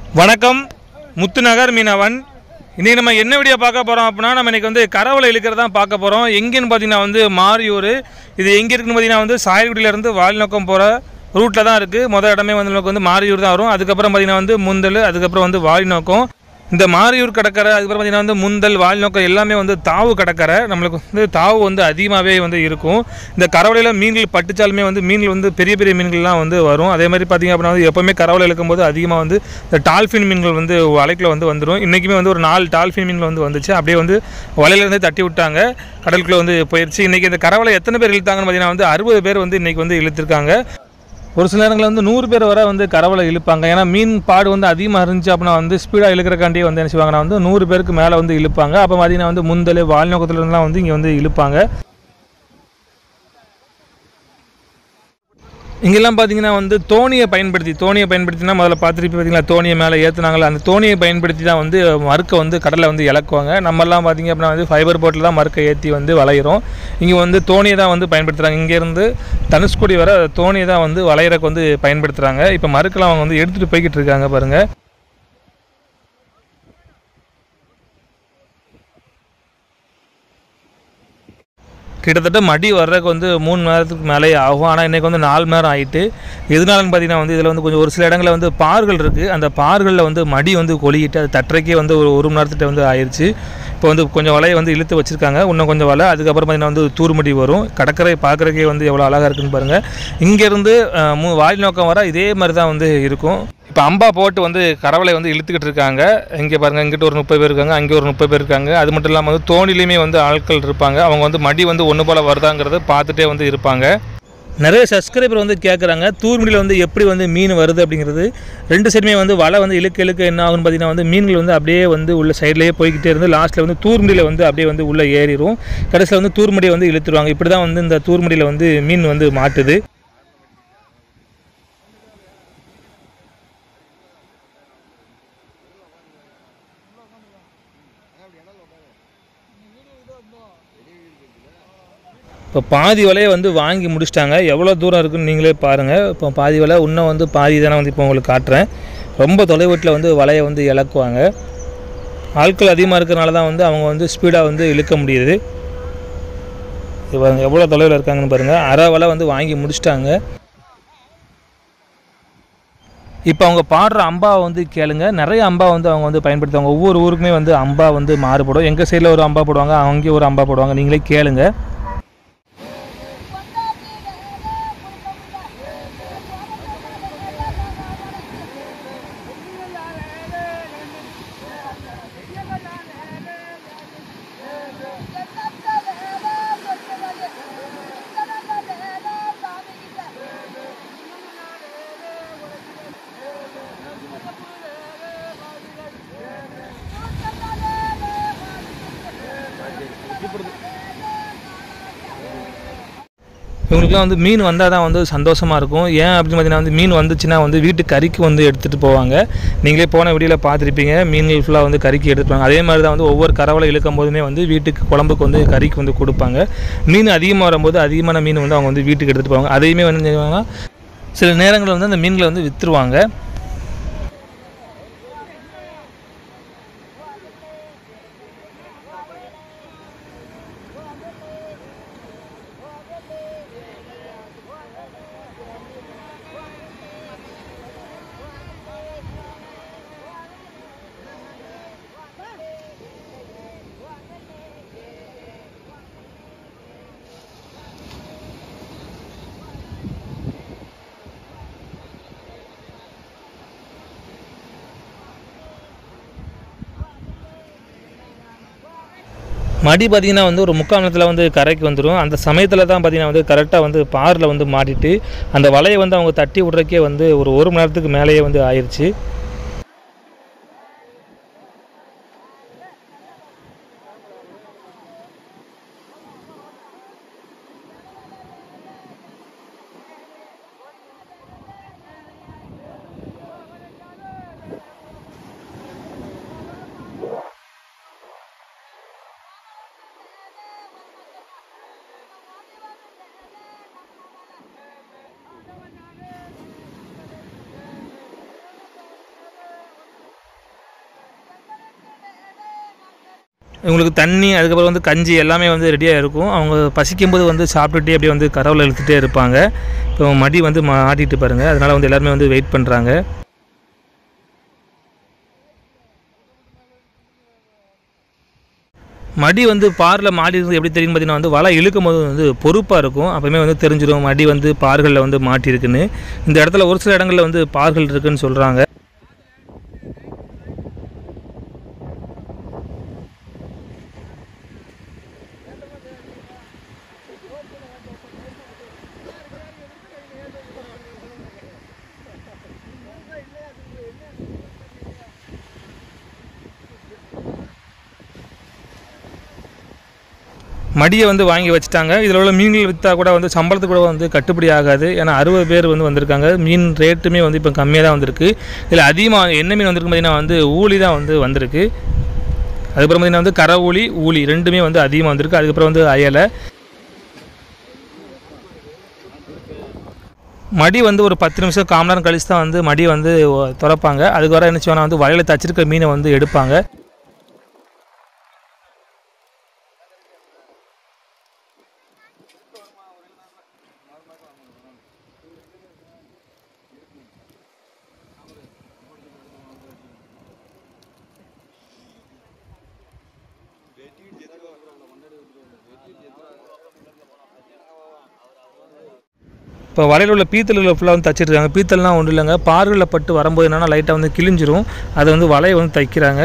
வணக்கம் முத்துநகர் மீனவன் இன்றைக்கி நம்ம என்ன வீடியோ பார்க்க போகிறோம் அப்படின்னா நம்ம இன்றைக்கி வந்து கரவலை இழுக்கிறது தான் பார்க்க போகிறோம் எங்கேன்னு பார்த்தீங்கன்னா வந்து மாரியூர் இது எங்கே இருக்குன்னு பார்த்தீங்கன்னா வந்து சாயல்குடியிலேருந்து வால்நோக்கம் போகிற ரூட்டில் தான் இருக்குது மொதல் இடமே வந்து நமக்கு வந்து மாரியூர் தான் வரும் அதுக்கப்புறம் பார்த்தீங்கன்னா வந்து முந்தல் அதுக்கப்புறம் வந்து வால்நோக்கம் இந்த மாரியூர் கடற்கரை அதுக்கப்புறம் பார்த்தீங்கன்னா வந்து முந்தல் வால்நோக்கம் எல்லாமே வந்து தாவு கடற்கரை நம்மளுக்கு வந்து தாவு வந்து அதிகமாகவே வந்து இருக்கும் இந்த கரவலையில் மீன்கள் பட்டுச்சாலுமே வந்து மீன்கள் வந்து பெரிய பெரிய மீன்கள்லாம் வந்து வரும் அதே மாதிரி பார்த்தீங்க அப்படின்னா வந்து எப்போவுமே கரவலை இழுக்கும்போது அதிகமாக வந்து இந்த டால்ஃபின் மீன்கள் வந்து வலைக்குள்ள வந்து வந்துடும் இன்றைக்குமே வந்து ஒரு நாலு டால்ஃபின் மீன்கள் வந்து வந்துச்சு அப்படியே வந்து வலையிலேருந்து தட்டி விட்டாங்க கடலுக்குள்ளே வந்து போயிடுச்சு இன்றைக்கி இந்த கரவலை எத்தனை பேர் இழுத்தாங்கன்னு பார்த்தீங்கன்னா வந்து அறுபது பேர் வந்து இன்றைக்கி வந்து இழுத்துருக்காங்க ஒரு சில நேரங்களில் வந்து நூறு பேர் வரை வந்து கரவலை இழுப்பாங்க ஏன்னா மீன் பாடு வந்து அதிகமாக இருந்துச்சு அப்படின்னா வந்து ஸ்பீடாக இழுக்கிறக்காண்டி வந்து என்ன செய்வாங்கன்னா வந்து நூறு பேருக்கு மேலே வந்து இழுப்பாங்க அப்போ பார்த்தீங்கன்னா வந்து முந்தல் வால்நோக்கத்துல இருந்தெல்லாம் வந்து இங்கே வந்து இழுப்பாங்க இங்கெல்லாம் பார்த்தீங்கன்னா வந்து தோணியை பயன்படுத்தி தோணியை பயன்படுத்தினா முதல்ல பார்த்துட்டு பார்த்தீங்களா தோணியை மேலே ஏற்றுனாங்களா அந்த தோணியை பயன்படுத்தி தான் வந்து மறுக்கை வந்து கடலில் வந்து இழக்குவாங்க நம்மெல்லாம் பார்த்தீங்க அப்படின்னா வந்து ஃபைபர் போட்டில் தான் மறுக்கை ஏற்றி வந்து வளையிறோம் இங்கே வந்து தோணியை தான் வந்து பயன்படுத்துகிறாங்க இங்கேருந்து தனுஷ்கோடி வர தோணியை தான் வந்து வளையறக்கு வந்து பயன்படுத்துகிறாங்க இப்போ மறுக்கெல்லாம் அவங்க வந்து எடுத்துகிட்டு போய்கிட்டு இருக்காங்க பாருங்கள் கிட்டத்தட்ட மடி வர்றதுக்கு வந்து மூணு மணி நேரத்துக்கு மேலே ஆகும் ஆனால் இன்றைக்கி வந்து நாலு மணி நேரம் ஆகிட்டு எதனாலன்னு பார்த்தீங்கன்னா வந்து இதில் வந்து கொஞ்சம் ஒரு சில இடங்களில் வந்து பார்கள் இருக்குது அந்த பார்களில் வந்து மடி வந்து கொளிக்கிட்டு அது தட்டுறக்கே வந்து ஒரு ஒரு மணி நேரத்துக்கிட்ட வந்து ஆயிடுச்சு இப்போ வந்து கொஞ்சம் வலையை வந்து இழுத்து வச்சுருக்காங்க இன்னும் கொஞ்சம் வலை அதுக்கப்புறம் பார்த்தீங்கன்னா வந்து தூர்மடி வரும் கடற்கரை பார்க்குறக்கே வந்து எவ்வளோ அழகாக இருக்குன்னு பாருங்கள் இங்கேருந்து மூ வாயில் நோக்கம் வர இதே மாதிரி தான் வந்து இருக்கும் இப்போ அம்பா போட்டு வந்து கரவலை வந்து இழுத்துக்கிட்டு இருக்காங்க இங்கே பாருங்கள் இங்கிட்ட ஒரு முப்பது பேர் இருக்காங்க அங்கே ஒரு முப்பது பேர் இருக்காங்க அது மட்டும் இல்லாமல் வந்து தோணிலையுமே வந்து ஆட்கள் இருப்பாங்க அவங்க வந்து மடி வந்து ஒன்று போல் வருதாங்கிறத பார்த்துட்டே வந்து இருப்பாங்க நிறைய சப்ஸ்கிரைபர் வந்து கேட்குறாங்க தூர்மடியில் வந்து எப்படி வந்து மீன் வருது அப்படிங்கிறது ரெண்டு சைடுமே வந்து வலை வந்து இழுக்க இழுக்க என்ன ஆகும்னு பார்த்தீங்கன்னா வந்து மீன்கள் வந்து அப்படியே வந்து உள்ள சைட்லேயே போய்கிட்டே இருந்து லாஸ்ட்டில் வந்து தூர்மடியில் வந்து அப்படியே வந்து உள்ளே ஏறிடும் கடைசியில் வந்து தூர்மடியை வந்து இழுத்துருவாங்க இப்படி தான் வந்து இந்த தூர்மடியில் வந்து மீன் வந்து மாட்டுது இப்போ பாதி வலையை வந்து வாங்கி முடிச்சிட்டாங்க எவ்வளோ தூரம் இருக்குன்னு நீங்களே பாருங்கள் இப்போ பாதி வலை இன்னும் வந்து பாதி தானே வந்து இப்போ உங்களுக்கு காட்டுறேன் ரொம்ப தொலைவீட்டில் வந்து வலையை வந்து இழக்குவாங்க ஆட்கள் அதிகமாக இருக்கிறனால தான் வந்து அவங்க வந்து ஸ்பீடாக வந்து இழுக்க முடியுது இப்போ எவ்வளோ தொலைவில் இருக்காங்கன்னு பாருங்கள் அரை வலை வந்து வாங்கி முடிச்சிட்டாங்க இப்போ அவங்க பாடுற அம்பாவை வந்து கேளுங்க நிறைய அம்பா வந்து அவங்க வந்து பயன்படுத்துவாங்க ஒவ்வொரு ஊருக்குமே வந்து அம்பா வந்து மாறுபடும் எங்கள் சைடில் ஒரு அம்பா போடுவாங்க அங்கேயும் ஒரு அம்பா போடுவாங்க நீங்களே கேளுங்க இவங்களுக்குலாம் வந்து மீன் வந்தால் தான் வந்து சந்தோஷமாக இருக்கும் ஏன் அப்படின்னு பார்த்தீங்கன்னா வந்து மீன் வந்துச்சுன்னா வந்து வீட்டுக்கு கறிக்கு வந்து எடுத்துகிட்டு போவாங்க நீங்களே போன வீடியோவில் பார்த்துருப்பீங்க மீன்கள் ஃபுல்லாக வந்து கறிக்கு எடுத்துட்டு போவாங்க அதே மாதிரி தான் வந்து ஒவ்வொரு கரவலை இழுக்கும் போதுமே வந்து வீட்டுக்கு குழம்புக்கு வந்து கறிக்கு வந்து கொடுப்பாங்க மீன் அதிகமாக வரும்போது அதிகமான மீன் வந்து அவங்க வந்து வீட்டுக்கு எடுத்துகிட்டு போவாங்க அதையுமே வந்து என்ன செய்வாங்கன்னா சில நேரங்களில் வந்து அந்த மீன்களை வந்து விற்றுருவாங்க மடி பார்த்திங்கன்னா வந்து ஒரு முக்கால் நேரத்தில் வந்து கரைக்கு வந்துடும் அந்த சமயத்தில் தான் பார்த்திங்கன்னா வந்து கரெக்டாக வந்து பாரில் வந்து மாட்டிட்டு அந்த வலையை வந்து அவங்க தட்டி விட்றக்கே வந்து ஒரு ஒரு மணி நேரத்துக்கு மேலேயே வந்து ஆயிடுச்சு இவங்களுக்கு தண்ணி அதுக்கப்புறம் வந்து கஞ்சி எல்லாமே வந்து ரெடியாக இருக்கும் அவங்க பசிக்கும்போது வந்து சாப்பிட்டுட்டே அப்படியே வந்து கரவில் இழுத்துட்டே இருப்பாங்க இப்போ மடி வந்து மாட்டிட்டு பாருங்கள் அதனால் வந்து எல்லாருமே வந்து வெயிட் பண்ணுறாங்க மடி வந்து பாரில் மாடி இருந்து எப்படி தெரியும் பார்த்தீங்கன்னா வந்து வலை இழுக்கும் போது வந்து பொறுப்பாக இருக்கும் அப்போயுமே வந்து தெரிஞ்சிடும் மடி வந்து பார்களில் வந்து மாட்டியிருக்குன்னு இந்த இடத்துல ஒரு சில இடங்களில் வந்து பார்கள் இருக்குன்னு சொல்கிறாங்க மடியை வந்து வாங்கி வச்சுட்டாங்க இதில் உள்ள மீன்கள் விற்றா கூட வந்து சம்பளத்துக்கு கூட வந்து கட்டுப்படி ஆகாது ஏன்னா அறுபது பேர் வந்து வந்திருக்காங்க மீன் ரேட்டுமே வந்து இப்போ கம்மியாக தான் வந்திருக்கு இதில் அதிகமாக என்ன மீன் வந்திருக்கு பார்த்தீங்கன்னா வந்து ஊளி தான் வந்து வந்திருக்கு அதுக்கப்புறம் பார்த்தீங்கன்னா வந்து கரை ஊளி ஊளி ரெண்டுமே வந்து அதிகமாக வந்திருக்கு அதுக்கப்புறம் வந்து அயலை மடி வந்து ஒரு பத்து நிமிஷம் கால் மணி நேரம் கழிச்சு தான் வந்து மடி வந்து ஒ- திறப்பாங்க அதுக்கு வர என்ன செய்வாங்கன்னா வந்து வலையில் தச்சிருக்க மீனை வந்து எடுப்பாங்க இப்போ வலையில் உள்ள பீத்தல்களை ஃபுல்லாக வந்து தச்சிருக்காங்க பீத்தல்லாம் ஒன்றும் இல்லைங்க பார்களில் பட்டு வரும்போது என்னன்னா லைட்டாக வந்து கிழிஞ்சிரும் அதை வந்து வலையை வந்து தைக்கிறாங்க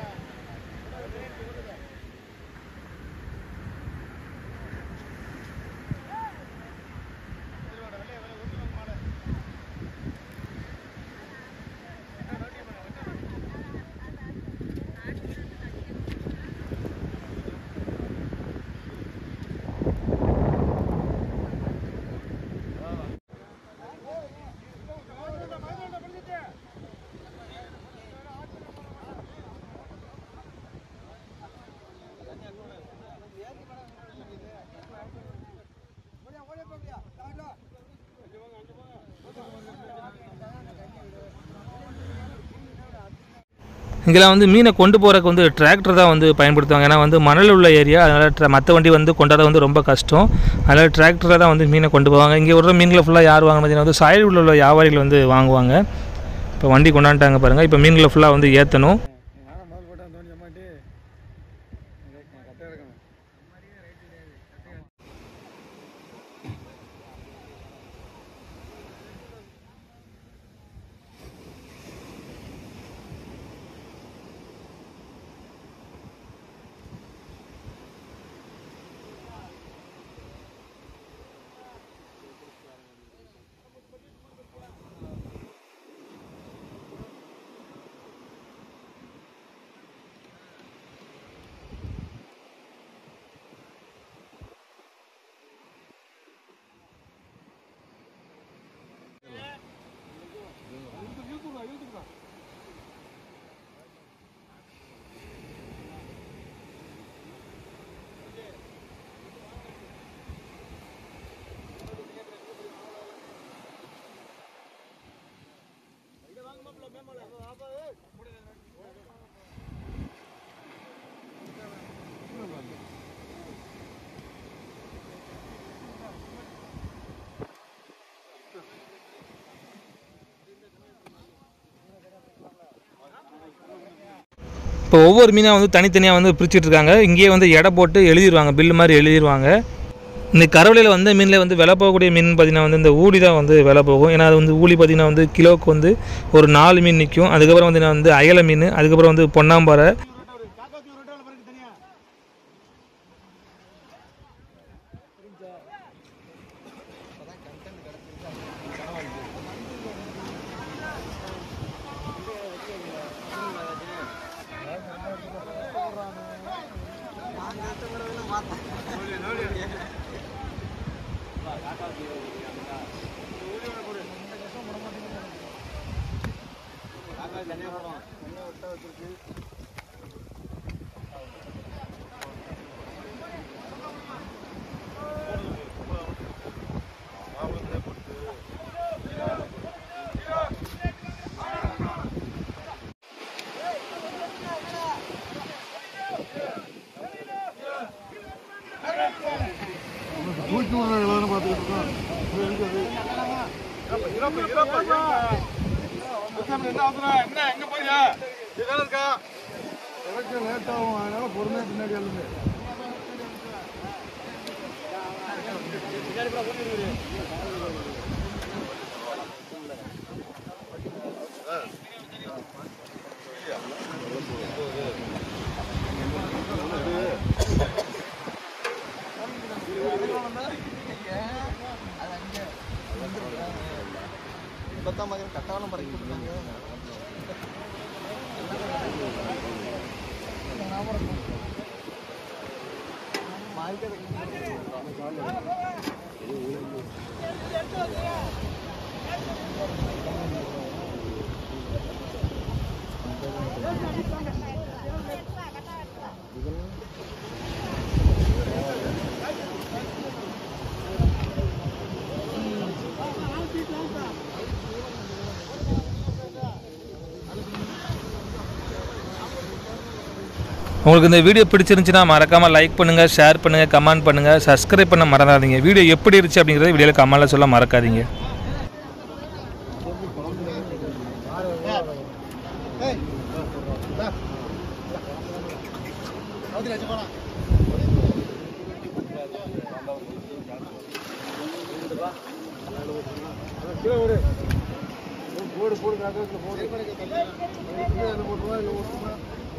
இங்கெல்லாம் வந்து மீனை கொண்டு போகிறதுக்கு வந்து டிராக்டர் தான் வந்து பயன்படுத்துவாங்க ஏன்னா வந்து மணல் உள்ள ஏரியா அதனால் மற்ற வண்டி வந்து கொண்டாட வந்து ரொம்ப கஷ்டம் அதனால் டிராக்டரில் தான் வந்து மீனை கொண்டு போவாங்க இங்கே விடுற மீன்களை ஃபுல்லாக யார் வாங்க பார்த்தீங்கன்னா வந்து சாயல் உள்ள வியாபாரிகள் வந்து வாங்குவாங்க இப்போ வண்டி கொண்டாந்துட்டாங்க பாருங்கள் இப்போ மீன்களை ஃபுல்லாக வந்து ஏற்றணும் நானும் முதல் போட்டேன் தோணி அம்மாட்டி கரெக்டாக இருக்கணும் இப்போ ஒவ்வொரு மீனாக வந்து தனித்தனியாக வந்து பிரிச்சுட்டு இருக்காங்க இங்கேயே வந்து எடை போட்டு எழுதிடுவாங்க பில்லு மாதிரி எழுதிடுவாங்க இந்த கரவலையில் வந்த மீனில் வந்து விலை போகக்கூடிய மீன் பார்த்திங்கன்னா வந்து இந்த ஊளி தான் வந்து விலை போகும் ஏன்னா அது வந்து ஊளி பார்த்திங்கன்னா வந்து கிலோவுக்கு வந்து ஒரு நாலு மீன் நிற்கும் அதுக்கப்புறம் பார்த்திங்கன்னா வந்து அயலை மீன் அதுக்கப்புறம் வந்து பொன்னாம்பாறை என்ன எங்க போயா இருக்கா லேட் ஆகும் அதனால பொறுமையா பின்னாடி எழுந்து உங்களுக்கு இந்த வீடியோ பிடிச்சிருந்துச்சுன்னா மறக்காமல் லைக் பண்ணுங்கள் ஷேர் பண்ணுங்கள் கமெண்ட் பண்ணுங்கள் சப்ஸ்கிரைப் பண்ண மறந்துடாதீங்க வீடியோ எப்படி இருந்துச்சு அப்படிங்கிறத வீடியோவில் கமெண்ட்டில் சொல்ல மறக்காதீங்க கீழே விடு போடு போடு காக்கத்துல போடு போட்டுருவா இல்லை ஓட்டுமா